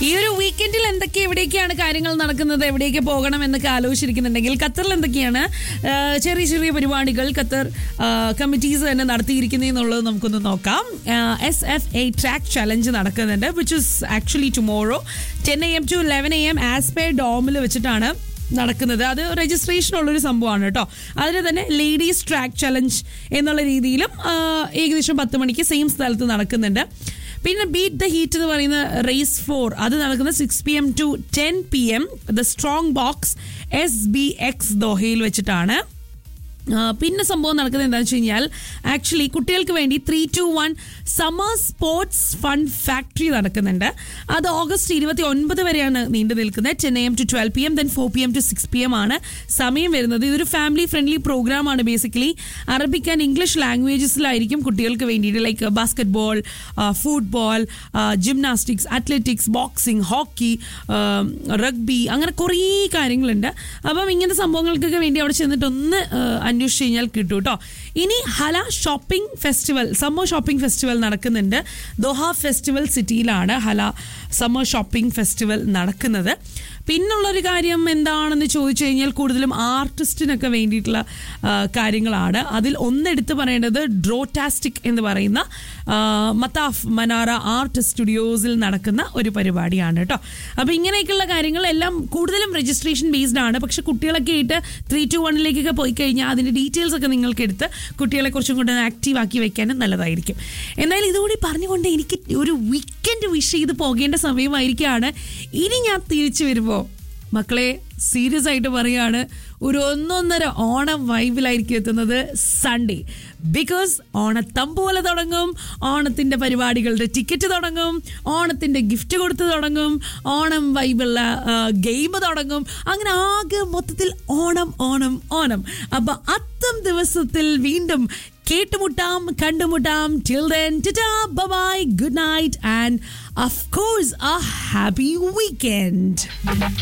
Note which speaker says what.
Speaker 1: ഈ ഒരു വീക്കെൻഡിൽ എന്തൊക്കെ എവിടേക്കാണ് കാര്യങ്ങൾ നടക്കുന്നത് എവിടേക്ക് പോകണം എന്നൊക്കെ ആലോചിച്ചിരിക്കുന്നുണ്ടെങ്കിൽ ഖത്തറിൽ എന്തൊക്കെയാണ് ആ, ചെറിയ ചെറിയ പരിപാടികൾ ഖത്തർ കമ്മിറ്റീസ് തന്നെ നടത്തിയിരിക്കുന്നതെന്നുള്ളത് നമുക്കൊന്ന് നോക്കാം S F A track challenge നടക്കുന്നുണ്ട് which is actually tomorrow ten A M to eleven A M Aspire ഡോമിൽ വെച്ചിട്ടാണ് നടക്കുന്നത് അത് രജിസ്ട്രേഷൻ ഉള്ളൊരു സംഭവമാണ് കേട്ടോ അതിന് തന്നെ ലേഡീസ് ട്രാക്ക് ചലഞ്ച് എന്നുള്ള രീതിയിലും ആ, ഏകദേശം പത്ത് മണിക്ക് സെയിം സ്ഥലത്ത് നടക്കുന്നുണ്ട് പിന്നെ ബീറ്റ് ദ ഹീറ്റ് എന്ന് പറയുന്ന റേസ് ഫോർ അത് നടക്കുന്നത് six P M to ten P M the strong box S B X ദോഹയിൽ വെച്ചിട്ടാണ് ആ, പിന്നെ സംഭവം നടക്കുന്നത് എന്താണെന്ന് വെച്ച് കഴിഞ്ഞാൽ ആക്ച്വലി കുട്ടികൾക്ക് വേണ്ടി three two one summer sports fun factory നടക്കുന്നുണ്ട് അത് ഓഗസ്റ്റ് ഇരുപത്തി ഒൻപത് വരെയാണ് നീണ്ടു നിൽക്കുന്നത് ten M to twelve P M then four P M to six P M ആണ് സമയം വരുന്നത് ഇതൊരു ഫാമിലി ഫ്രണ്ട്ലി പ്രോഗ്രാം ആണ് ബേസിക്കലി അറബിക് ആൻഡ് ഇംഗ്ലീഷ് ലാംഗ്വേജസിലായിരിക്കും കുട്ടികൾക്ക് വേണ്ടിയിട്ട് like basketball football gymnastics athletics boxing hockey rugby അങ്ങനെ കുറേ കാര്യങ്ങളുണ്ട് അപ്പം ഇങ്ങനത്തെ സംഭവങ്ങൾക്കൊക്കെ വേണ്ടി അവിടെ ചെന്നിട്ട് ഒന്ന് ആ, അന്വേഷിച്ച് കഴിഞ്ഞാൽ കിട്ടും കേട്ടോ ഇനി Hala shopping festival summer shopping festival നടക്കുന്നുണ്ട് ദോഹ ഫെസ്റ്റിവൽ സിറ്റിയിലാണ് ഹല സമ്മർ ഷോപ്പിംഗ് ഫെസ്റ്റിവൽ നടക്കുന്നത് പിന്നുള്ളൊരു കാര്യം എന്താണെന്ന് ചോദിച്ചു കഴിഞ്ഞാൽ കൂടുതലും ആർട്ടിസ്റ്റിനൊക്കെ വേണ്ടിയിട്ടുള്ള ആ, കാര്യങ്ങളാണ് അതിൽ ഒന്നെടുത്ത് പറയേണ്ടത് ഡ്രോടാസ്റ്റിക് എന്ന് പറയുന്ന ആ, മത്താഫ് മനാറ ആർട്ട് സ്റ്റുഡിയോസിൽ നടക്കുന്ന ഒരു പരിപാടിയാണ് കേട്ടോ അപ്പോൾ ഇങ്ങനെയൊക്കെയുള്ള കാര്യങ്ങൾ എല്ലാം കൂടുതലും രജിസ്ട്രേഷൻ ബേസ്ഡ് ആണ് പക്ഷെ കുട്ടികളൊക്കെ ആയിട്ട് ത്രീ ടു വണ്ണിലേക്കൊക്കെ പോയി കഴിഞ്ഞാൽ അതിൻ്റെ ഡീറ്റെയിൽസ് ഒക്കെ നിങ്ങൾക്ക് എടുത്ത് കുട്ടികളെ കുറച്ചും കൂടെ ആക്റ്റീവ് ആക്കി വെക്കാനും നല്ലതായിരിക്കും എന്തായാലും ഇതുകൂടി പറഞ്ഞുകൊണ്ട് എനിക്ക് ഒരു വീക്കെൻഡ് വിഷ് ചെയ്ത് പോകേണ്ട സമയമായിരിക്കുകയാണ് ഇനി ഞാൻ തിരിച്ചു വരുമ്പോൾ മക്കളെ സീരിയസ് ആയിട്ട് പറയാണ് ഒരു ഒന്നൊന്നര ഓണം വൈബിലായിരിക്കും എത്തുന്നത് സൺഡേ ബിക്കോസ് ഓണത്തമ്പോലെ തുടങ്ങും ഓണത്തിൻ്റെ പരിപാടികളുടെ ടിക്കറ്റ് തുടങ്ങും ഓണത്തിൻ്റെ ഗിഫ്റ്റ് കൊടുത്ത് തുടങ്ങും ഓണം വൈബുള്ള ഗെയിം തുടങ്ങും അങ്ങനെ ആകെ മൊത്തത്തിൽ ഓണം ഓണം ഓണം അപ്പൊ അത്തം ദിവസത്തിൽ വീണ്ടും കേട്ടുമുട്ടാം കണ്ടുമുട്ടാം till then bye good night and of course a happy weekend